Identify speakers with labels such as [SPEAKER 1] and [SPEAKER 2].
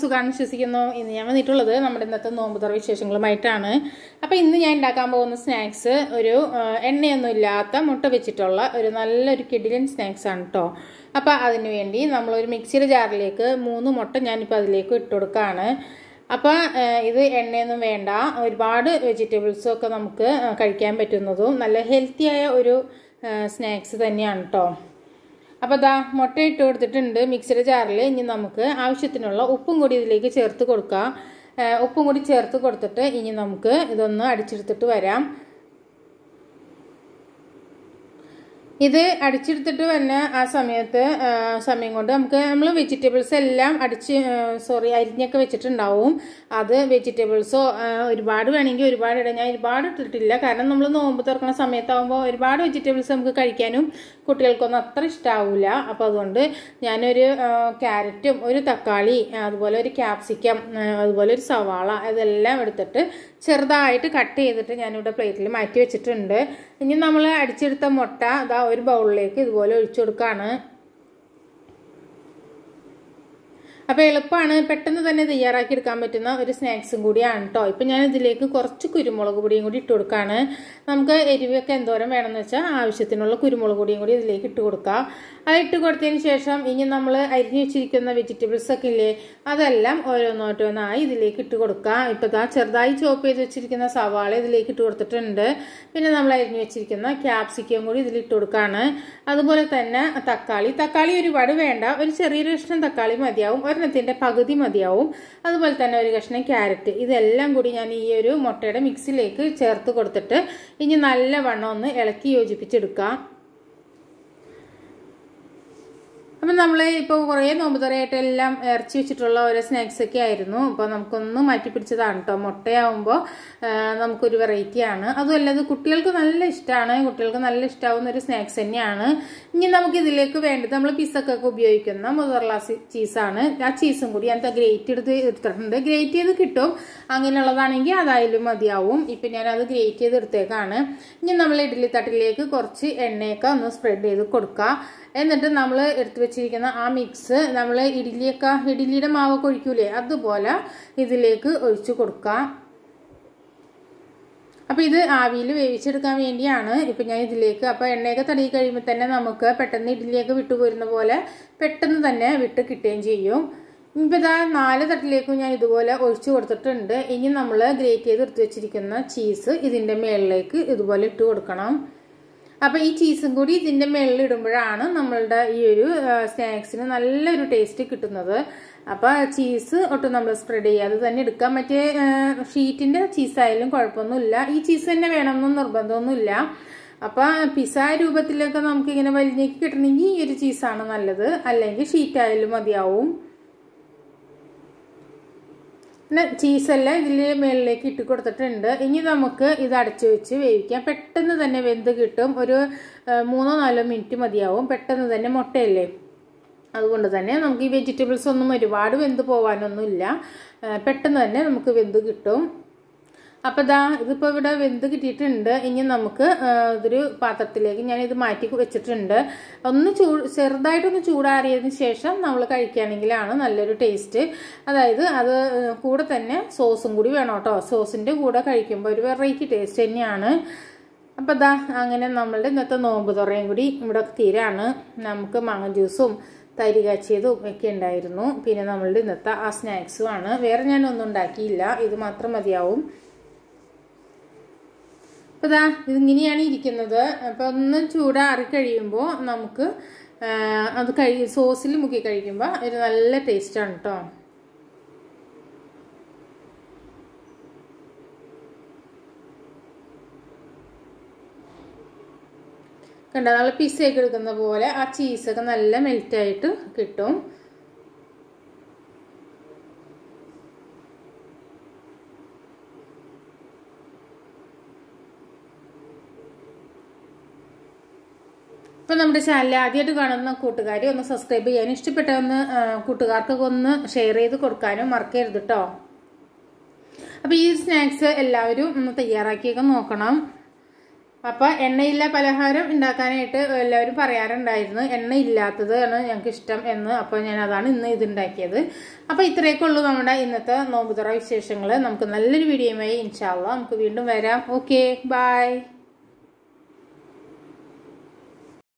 [SPEAKER 1] സുഖാണെന്ന് വിശ്വസിക്കുന്നു ഇന്ന് ഞാൻ വന്നിട്ടുള്ളത് നമ്മുടെ ഇന്നത്തെ നോമ്പുതറ വിശേഷങ്ങളുമായിട്ടാണ് അപ്പോൾ ഇന്ന് ഞാൻ ഉണ്ടാക്കാൻ പോകുന്ന സ്നാക്സ് ഒരു ആ, എണ്ണയൊന്നും ഇല്ലാത്ത മുട്ട വെച്ചിട്ടുള്ള ഒരു നല്ലൊരു കിഡിലൻ സ്നാക്സ് ആണ് കേട്ടോ അപ്പോൾ അതിന് വേണ്ടി നമ്മളൊരു മിക്സിയുടെ ജാറിലേക്ക് മൂന്ന് മുട്ട ഞാനിപ്പോൾ അതിലേക്ക് ഇട്ട് കൊടുക്കുകയാണ് അപ്പോൾ ഇത് എണ്ണയൊന്നും വേണ്ട ഒരുപാട് വെജിറ്റബിൾസും ഒക്കെ നമുക്ക് ആ, കഴിക്കാൻ പറ്റുന്നതും നല്ല ഹെൽത്തിയായ ഒരു സ്നാക്സ് തന്നെയാണ് കേട്ടോ അപ്പോൾ ദാ മുട്ട ഇട്ട് കൊടുത്തിട്ടുണ്ട് മിക്സിയുടെ ജാറിൽ ഇനി നമുക്ക് ആവശ്യത്തിനുള്ള ഉപ്പും കൂടി ഇതിലേക്ക് ചേർത്ത് കൊടുക്കാം ആ, ഉപ്പും കൂടി ചേർത്ത് കൊടുത്തിട്ട് ഇനി നമുക്ക് ഇതൊന്ന് അടിച്ചെടുത്തിട്ട് വരാം ഇത് അടിച്ചെടുത്തിട്ട് തന്നെ ആ സമയത്ത് ആ, സമയം കൊണ്ട് നമുക്ക് നമ്മൾ വെജിറ്റബിൾസ് എല്ലാം അടിച്ച് സോറി അരിഞ്ഞൊക്കെ വെച്ചിട്ടുണ്ടാവും അത് വെജിറ്റബിൾസോ ഒരുപാട് വേണമെങ്കിൽ ഒരുപാട് ഇടാം ഞാൻ ഒരുപാട് ഇട്ടിട്ടില്ല കാരണം നമ്മൾ നോമ്പ് തുറക്കുന്ന സമയത്താകുമ്പോൾ ഒരുപാട് വെജിറ്റബിൾസ് നമുക്ക് കഴിക്കാനും കുട്ടികൾക്കൊന്നും അത്ര ഇഷ്ടാവില്ല അപ്പോൾ അതുകൊണ്ട് ഞാനൊരു ആ, ക്യാരറ്റും ഒരു തക്കാളി അതുപോലെ ഒരു ക്യാപ്സിക്കം ആ, അതുപോലെ ഒരു സവാള ഇതെല്ലാം എടുത്തിട്ട് ചെറുതായിട്ട് കട്ട് ചെയ്തിട്ട് ഞാനിവിടെ പ്ലേറ്റിൽ മാറ്റി വെച്ചിട്ടുണ്ട് ഇനി നമ്മൾ അടിച്ചെടുത്ത മുട്ട ഇതാ ഒരു ബൗളിലേക്ക് ഇതുപോലെ ഒഴിച്ചു കൊടുക്കുകയാണ് അപ്പോൾ എളുപ്പമാണ് പെട്ടെന്ന് തന്നെ തയ്യാറാക്കി എടുക്കാൻ പറ്റുന്ന ഒരു സ്നാക്സും കൂടിയാണ് കേട്ടോ ഇപ്പം ഞാൻ ഇതിലേക്ക് കുറച്ച് കുരുമുളക് പൊടിയും കൂടി ഇട്ട് കൊടുക്കുകയാണ് നമുക്ക് എരിവൊക്കെ എന്തോരം വേണമെന്ന് വെച്ചാൽ ആവശ്യത്തിനുള്ള കുരുമുളക് പൊടിയും കൂടി ഇതിലേക്ക് ഇട്ട് കൊടുക്കുക അത് ഇട്ട് കൊടുത്തതിന് ശേഷം ഇനി നമ്മൾ അരിഞ്ഞു വെച്ചിരിക്കുന്ന വെജിറ്റബിൾസ് ഒക്കെ ഇല്ലേ അതെല്ലാം ഓരോന്നോരോന്നായി ഇതിലേക്ക് ഇട്ട് കൊടുക്കുക ഇപ്പോൾ ഇതാ ചെറുതായി ചോപ്പ് ചെയ്ത് വെച്ചിരിക്കുന്ന സവാള ഇതിലേക്ക് ഇട്ട് കൊടുത്തിട്ടുണ്ട് പിന്നെ നമ്മൾ അരിഞ്ഞു വെച്ചിരിക്കുന്ന ക്യാപ്സിക്കം കൂടി ഇതിൽ ഇട്ട് കൊടുക്കുകയാണ് അതുപോലെ തന്നെ തക്കാളി തക്കാളി ഒരുപാട് വേണ്ട ഒരു ചെറിയൊരു കഷ്ണം തക്കാളി മതിയാവും ഒരെണ്ണത്തിൻ്റെ പകുതി മതിയാവും അതുപോലെ തന്നെ ഒരു കഷ്ണം ക്യാരറ്റ് ഇതെല്ലാം കൂടി ഞാൻ ഈ ഒരു മുട്ടയുടെ മിക്സിലേക്ക് ചേർത്ത് കൊടുത്തിട്ട് ഇനി നല്ലവണ്ണം ഒന്ന് ഇളക്കി യോജിപ്പിച്ചെടുക്കാം അപ്പം നമ്മൾ ഇപ്പോൾ കുറേ നോമ്പ് തുറയായിട്ട് എല്ലാം ഇറച്ചി വെച്ചിട്ടുള്ള ഓരോ സ്നാക്സ് ഒക്കെ ആയിരുന്നു അപ്പോൾ നമുക്കൊന്ന് മാറ്റി പിടിച്ചതാണ് കേട്ടോ മുട്ടയാവുമ്പോൾ നമുക്കൊരു വെറൈറ്റിയാണ് അതുമല്ല ഇത് കുട്ടികൾക്ക് നല്ല ഇഷ്ടമാണ് കുട്ടികൾക്ക് നല്ല ഇഷ്ടമാവുന്ന ഒരു സ്നാക്സ് തന്നെയാണ് ഇനി നമുക്ക് ഇതിലേക്ക് വേണ്ടത് നമ്മൾ പിസ്സക്കൊക്കെ ഉപയോഗിക്കുന്ന മുതർല ചീസാണ് ആ ചീസും കൂടി ഞാൻ ഗ്രേറ്റ് എടുത്ത് എടുത്തിട്ടുണ്ട് ഗ്രേറ്റ് ചെയ്ത് കിട്ടും അങ്ങനെയുള്ളതാണെങ്കിൽ അതായാലും മതിയാവും ഇപ്പം ഞാനത് ഗ്രേറ്റ് ചെയ്ത് എടുത്തേക്കാണ് ഇനി നമ്മൾ ഇഡ്ഡലി തട്ടിലേക്ക് കുറച്ച് എണ്ണയൊക്കെ ഒന്ന് സ്പ്രെഡ് ചെയ്ത് കൊടുക്കുക എന്നിട്ട് നമ്മൾ എടുത്തു വെച്ചിരിക്കുന്ന ആ മിക്സ് നമ്മൾ ഇഡ്ഡലിയൊക്കെ ഇഡ്ഡലിയുടെ മാവൊക്കെ ഒഴിക്കൂലേ അതുപോലെ ഇതിലേക്ക് ഒഴിച്ചു കൊടുക്കുക അപ്പോൾ ഇത് ആവിയിൽ വേവിച്ചെടുക്കാൻ വേണ്ടിയാണ് ഇപ്പം ഞാൻ ഇതിലേക്ക് അപ്പോൾ എണ്ണയൊക്കെ തടയി കഴിയുമ്പോൾ തന്നെ നമുക്ക് പെട്ടെന്ന് ഇഡ്ഡലിയൊക്കെ വിട്ടുപോരുന്ന പോലെ പെട്ടെന്ന് തന്നെ വിട്ട് കിട്ടുകയും ചെയ്യും ഇനിയിപ്പോൾ ഇതാ നാല് തട്ടിലേക്കും ഞാൻ ഇതുപോലെ ഒഴിച്ചു കൊടുത്തിട്ടുണ്ട് ഇനി നമ്മൾ ഗ്രേറ്റ് ചെയ്ത് എടുത്ത് വെച്ചിരിക്കുന്ന ചീസ് ഇതിൻ്റെ മുകളിലേക്ക് ഇതുപോലെ ഇട്ട് കൊടുക്കണം അപ്പോൾ ഈ ചീസും കൂടി ഇതിൻ്റെ മുകളിൽ ഇടുമ്പോഴാണ് നമ്മളുടെ ഈ ഒരു സ്നാക്സിന് നല്ലൊരു ടേസ്റ്റ് കിട്ടുന്നത് അപ്പോൾ ചീസ് ഒട്ടും നമ്മൾ സ്പ്രെഡ് ചെയ്യാതെ തന്നെ എടുക്കാം മറ്റേ ഷീറ്റിൻ്റെ ചീസായാലും കുഴപ്പമൊന്നുമില്ല ഈ ചീസ് തന്നെ വേണമെന്നൊന്നും നിർബന്ധമൊന്നുമില്ല അപ്പോൾ പിസ രൂപത്തിലൊക്കെ നമുക്കിങ്ങനെ വലിഞ്ഞേക്ക് കിട്ടണമെങ്കിൽ ഈ ഒരു ചീസാണ് നല്ലത് അല്ലെങ്കിൽ ഷീറ്റായാലും മതിയാവും പിന്നെ ചീസെല്ലാം ഇതിൽ മുകളിലേക്ക് ഇട്ട് കൊടുത്തിട്ടുണ്ട് ഇനി നമുക്ക് ഇത് അടച്ചു വെച്ച് വേവിക്കാം പെട്ടെന്ന് തന്നെ വെന്ത് കിട്ടും ഒരു മൂന്നോ നാലോ മിനിറ്റ് മതിയാവും പെട്ടെന്ന് തന്നെ മുട്ടയല്ലേ അതുകൊണ്ട് തന്നെ നമുക്ക് ഈ വെജിറ്റബിൾസ് ഒന്നും ഒരുപാട് വെന്ത് പോകാനൊന്നുമില്ല പെട്ടെന്ന് തന്നെ നമുക്ക് വെന്ത് കിട്ടും അപ്പോൾ ഇതാ ഇതിപ്പോൾ ഇവിടെ വെന്ത് കിട്ടിയിട്ടുണ്ട് ഇനി നമുക്ക് ഇതൊരു പാത്രത്തിലേക്ക് ഞാൻ ഇത് മാറ്റി വെച്ചിട്ടുണ്ട് ഒന്ന് ചൂ ചെറുതായിട്ടൊന്ന് ചൂടാറിയതിന് ശേഷം നമ്മൾ കഴിക്കുകയാണെങ്കിലാണ് നല്ലൊരു ടേസ്റ്റ് അതായത് അത് കൂടെ തന്നെ സോസും കൂടി വേണം കേട്ടോ സോസിൻ്റെ കൂടെ കഴിക്കുമ്പോൾ ഒരു വെറൈറ്റി ടേസ്റ്റ് തന്നെയാണ് അപ്പോൾ ഇതാ അങ്ങനെ നമ്മളുടെ ഇന്നത്തെ നോമ്പ് തുറയും കൂടി ഇവിടെ തീരാണ് നമുക്ക് മാങ്ങ ജ്യൂസും തരി കാച്ചിയതും ഒക്കെ ഉണ്ടായിരുന്നു പിന്നെ നമ്മളുടെ ഇന്നത്തെ ആ സ്നാക്സും ആണ് വേറെ ഞാനൊന്നും ഉണ്ടാക്കിയില്ല ഇത് മാത്രം മതിയാവും അപ്പോൾ ഇതാ ഇതിങ്ങനെയാണ് ഇരിക്കുന്നത് അപ്പോൾ ഒന്ന് ചൂടാറി കഴിയുമ്പോൾ നമുക്ക് അത് കഴി സോസിൽ മുക്കി കഴിക്കുമ്പോൾ ഒരു നല്ല ടേസ്റ്റാണ് കേട്ടോ കണ്ട നമ്മൾ പിസ്സയൊക്കെ എടുക്കുന്ന പോലെ ആ ചീസൊക്കെ നല്ല മെൽറ്റായിട്ട് കിട്ടും ഇപ്പം നമ്മുടെ ചാനൽ ആദ്യമായിട്ട് കാണുന്ന കൂട്ടുകാർ ഒന്ന് സബ്സ്ക്രൈബ് ചെയ്യാനും ഇഷ്ടപ്പെട്ട ഒന്ന് കൂട്ടുകാർക്കൊക്കെ ഒന്ന് ഷെയർ ചെയ്ത് കൊടുക്കാനും മറക്കരുത് കേട്ടോ അപ്പോൾ ഈ സ്നാക്സ് എല്ലാവരും ഒന്ന് തയ്യാറാക്കിയൊക്കെ നോക്കണം അപ്പൊ എണ്ണയില്ല പലഹാരം ഉണ്ടാക്കാനായിട്ട് എല്ലാവരും പറയാറുണ്ടായിരുന്നു എണ്ണ ഇല്ലാത്തത് ആണ് ഞങ്ങൾക്ക് ഇഷ്ടം എന്ന് അപ്പൊ ഞാൻ അതാണ് ഇന്ന് ഇത് ഉണ്ടാക്കിയത് അപ്പൊ ഇത്രയൊക്കെ ഉള്ളൂ നമ്മുടെ ഇന്നത്തെ നോമ്പുതുറ വിശേഷങ്ങൾ നമുക്ക് നല്ലൊരു വീഡിയോയുമായി ഇൻഷാല്ല നമുക്ക് വീണ്ടും വരാം ഓക്കെ ബൈ